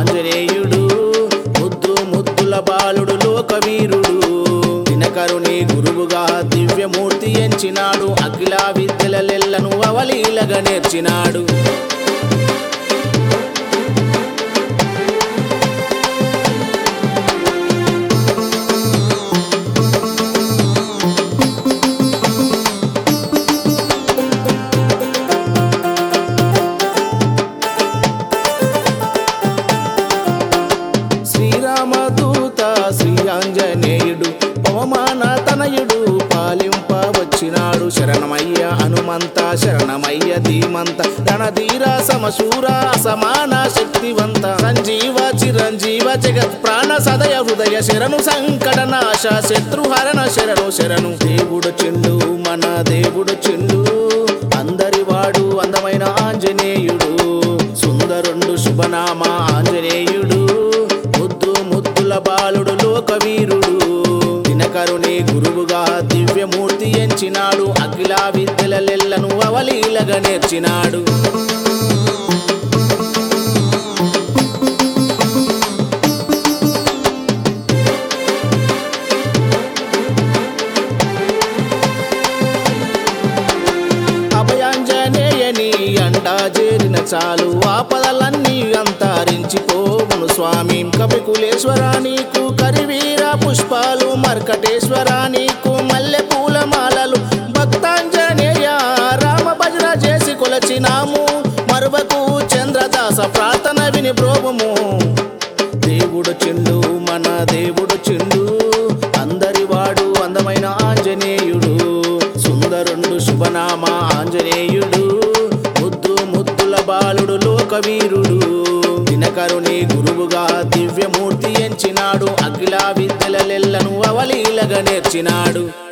ఆంజనేయుడు ముద్దు ముద్దుల బాలుడు లోకవీరుడు దినకరుని గురువుగా దివ్యమూర్తి ఎంచినాడు అఖిల విద్యలెల్లను అవలీలగా నేర్చినాడు శ్రీరామదూత శ్రీ ఆంజనేయుడు పవమాన తనయుడు పాలింప వచ్చినాడు శరణమయ్య హనుమంత శరణమయ్య ధీమంత రణధీర సమశూర సమాన శక్తివంత సంజీవ చిరంజీవ జగత్ ప్రాణ సదయ హృదయ శరణు సంకట నాశ శత్రుహరణ శరణు శరణు దేవుడు చిండు మన దేవుడు చిండు అందరి వాడు అందమైన ఆంజనేయుడు సుందరుండు శుభనామ ఆంజనేయుడు ముద్దు ముద్దుల బాలుడు లోకవీరుడు దినకరుని గురువుగా దివ్యమూర్తి ఎంచినాడు అఖిల విద్యలెల్లను అవలీలగా నేర్చినాడు అభయాంజనేయని అంటా చేరిన చాలు ఆపదలన్నీ అంతరించిపోవును స్వామి కపికులేశ్వర నీకు కరివీర పుష్పాలు మర్కటేశ్వర నీకు మల్లె పూల మాలలు భక్తాంజనేయ రామ భజన చేసి కొలచినాము మరువకు చంద్రదాస ప్రార్థన విని బ్రోవము దేవుడు చిండు మన దేవుడు చిండు అందరి వాడు అందమైన ఆంజనేయుడు సుందరుండు శుభనామ ఆంజనేయుడు ముద్దు ముద్దుల బాలుడు లోకవీరుడు దినకరుని గురువుగా దివ్యమూర్తి ఎంచినాడు అఖిల విద్యలెల్లను అవలీలగా నేర్చినాడు